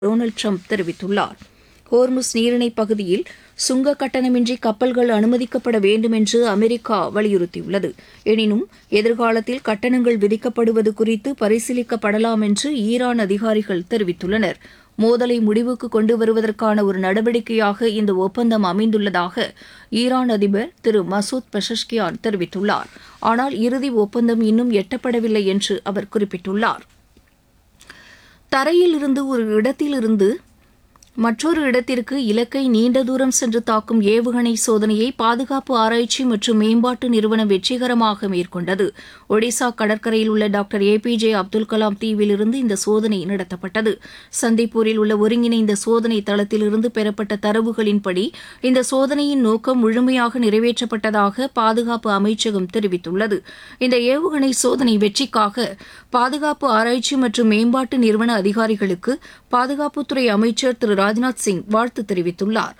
Donald Trump தெரிவித்துள்ளார் Hormuz நீரிணை பகுதியில் சுங்க கட்டணமின்றி கப்பல்கள் அனுமதிக்கப்பட வேண்டும் என்று அமெரிக்கா வலியுறுத்தியுள்ளது எனினும் எதிர்காலத்தில் கட்டணங்கள் விதிக்கப்படுவது குறித்து பரிசீலிக்கப்படலாம் என்று ஈரான் அதிகாரிகள் தெரிவித்துள்ளனர் மோதலை முடிவுக்கு கொண்டு வருவதற்கான ஒரு நடவடிக்கையாக இந்த ஒப்பந்தம் அமைந்துள்ளதாக ஈரான் அதிபர் திரு மசூத் பெஷஷ்கியான் தெரிவித்துள்ளார் ஆனால் இறுதி ஒப்பந்தம் இன்னும் எட்டப்படவில்லை என்று அவர் குறிப்பிட்டுள்ளார் தரையில் இருந்து ஒரு இடத்திலிருந்து மற்றொரு இடத்திற்கு இலக்கை நீண்ட தூரம் சென்று தாக்கும் ஏவுகணை சோதனையை பாதுகாப்பு ஆராய்ச்சி மற்றும் மேம்பாட்டு நிறுவனம் வெற்றிகரமாக மேற்கொண்டது ஒடிசா கடற்கரையில் உள்ள doctor A P J Abdul Kalam தீவிலிருந்து இந்த சோதனை நடத்தப்பட்டது சந்திப்பூரில் உள்ள ஒருங்கிணைந்த சோதனை தளத்திலிருந்து பெறப்பட்ட தரவுகளின்படி இந்த சோதனையின் நோக்கம் முழுமையாக நிறைவேற்றப்பட்டதாக பாதுகாப்பு அமைச்சகம் தெரிவித்துள்ளது இந்த ஏவுகணை சோதனை வெற்றிக்காக பாதுகாப்பு ஆராய்ச்சி மற்றும் மேம்பாட்டு நிறுவன அதிகாரிகளுக்கு பாதுகாப்புத்துறை அமைச்சர் திரு ராஜ்நாத் சிங் வாழ்த்து தெரிவித்துள்ளார்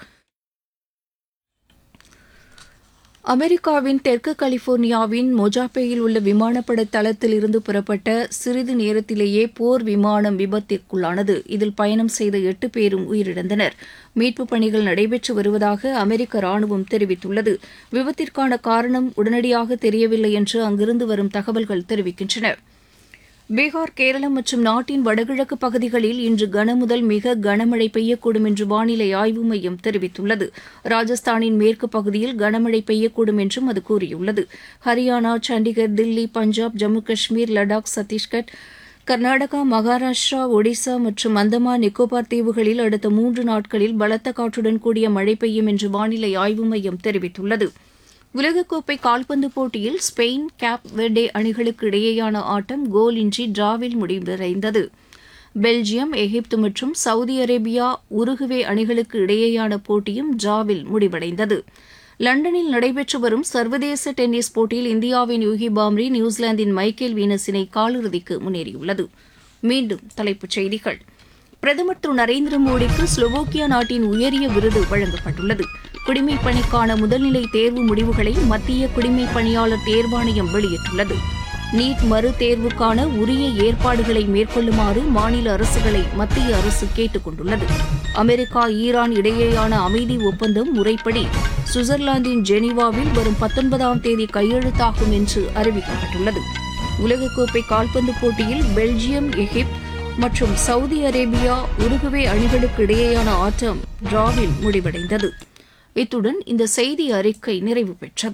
அமெரிக்காவின் தெற்கு கலிபோர்னியாவின் மொஜாப்பேயில் உள்ள விமானப்படை தளத்தில் இருந்து புறப்பட்ட சிறிது நேரத்திலேயே போர் விமானம் விபத்திற்குள்ளானது இதில் பயணம் செய்த எட்டு பேரும் உயிரிழந்தனர் மீட்புப் பணிகள் நடைபெற்று வருவதாக அமெரிக்க ராணுவம் தெரிவித்துள்ளது விபத்திற்கான காரணம் உடனடியாக தெரியவில்லை என்று அங்கிருந்து வரும் தகவல்கள் தெரிவிக்கின்றன பீகார் கேரளம் மற்றும் நாட்டின் வடகிழக்கு பகுதிகளில் இன்று கனமுதல் மிக கனமழை பெய்யக்கூடும் என்று வானிலை ஆய்வு மையம் தெரிவித்துள்ளது ராஜஸ்தானின் மேற்கு பகுதியில் கனமழை பெய்யக்கூடும் என்றும் அது கூறியுள்ளது ஹரியானா சண்டிகர் தில்லி பஞ்சாப் ஜம்மு காஷ்மீர் லடாக் சத்தீஸ்கர் கர்நாடகா மகாராஷ்டிரா ஒடிசா மற்றும் அந்தமான் நிக்கோபார் தீவுகளில் அடுத்த மூன்று நாட்களில் பலத்த காற்றுடன் கூடிய மழை பெய்யும் என்று வானிலை ஆய்வு மையம் தெரிவித்துள்ளது உலகக்கோப்பை கால்பந்து போட்டியில் ஸ்பெயின் கேப் வெர்டே அணிகளுக்கு இடையேயான ஆட்டம் கோல் இன்றி டிராவில் முடிவடைந்தது பெல்ஜியம் எகிப்து மற்றும் சவுதி அரேபியா உருகுவே அணிகளுக்கு இடையேயான போட்டியும் டிராவில் முடிவடைந்தது லண்டனில் நடைபெற்று வரும் சர்வதேச டென்னிஸ் போட்டியில் இந்தியாவின் யூகி பாம்ரி நியூசிலாந்தின் மைக்கேல் வீனஸினை காலிறுதிக்கு முன்னேறியுள்ளது மீண்டும் தலைப்புச் செய்திகள் பிரதமர் திரு நரேந்திர மோடிக்கு ஸ்லோவோக்கியா நாட்டின் உயரிய விருது வழங்கப்பட்டுள்ளது குடிமைப் பணிக்கான முதல்நிலை தேர்வு முடிவுகளை மத்திய குடிமைப் பணியாளர் தேர்வாணையம் வெளியிட்டுள்ளது நீட் மறு தேர்வுக்கான உரிய ஏற்பாடுகளை மேற்கொள்ளுமாறு மாநில அரசுகளை மத்திய அரசு கேட்டுக் கொண்டுள்ளது அமெரிக்கா ஈரான் இடையேயான அமைதி ஒப்பந்தம் முறைப்படி சுவிட்சர்லாந்தின் ஜெனீவாவில் வரும் பத்தொன்பதாம் தேதி கையெழுத்தாகும் என்று அறிவிக்கப்பட்டுள்ளது உலகக்கோப்பை கால்பந்து போட்டியில் பெல்ஜியம் எகிப்து மற்றும் சவுதி அரேபியா உருகுவே அணிகளுக்கு இடையேயான ஆட்டம் டிராவில் முடிவடைந்தது இத்துடன் இந்த செய்தி அறிக்கை நிறைவு பெற்றது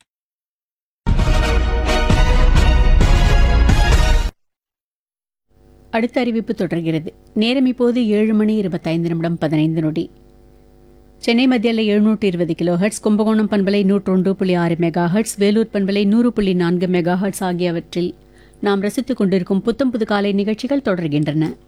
அடுத்த அறிவிப்பு தொடர்கிறது நேரம் இப்போது ஏழு மணி இருபத்தைந்து நிமிடம் பதினைந்து நொடி சென்னை மத்தியில் எழுநூற்று இருபது கிலோ ஹெர்ட்ஸ் கும்பகோணம் பண்பலை நூற்றொன்று புள்ளி ஆறு மெகா ஹெர்ட்ஸ் வேலூர் பண்பலை நூறு புள்ளி நான்கு மெகா ஹெர்ட்ஸ் ஆகியவற்றில் நாம் ரசித்துக் கொண்டிருக்கும் புத்தம் புது காலை நிகழ்ச்சிகள் தொடர்கின்றன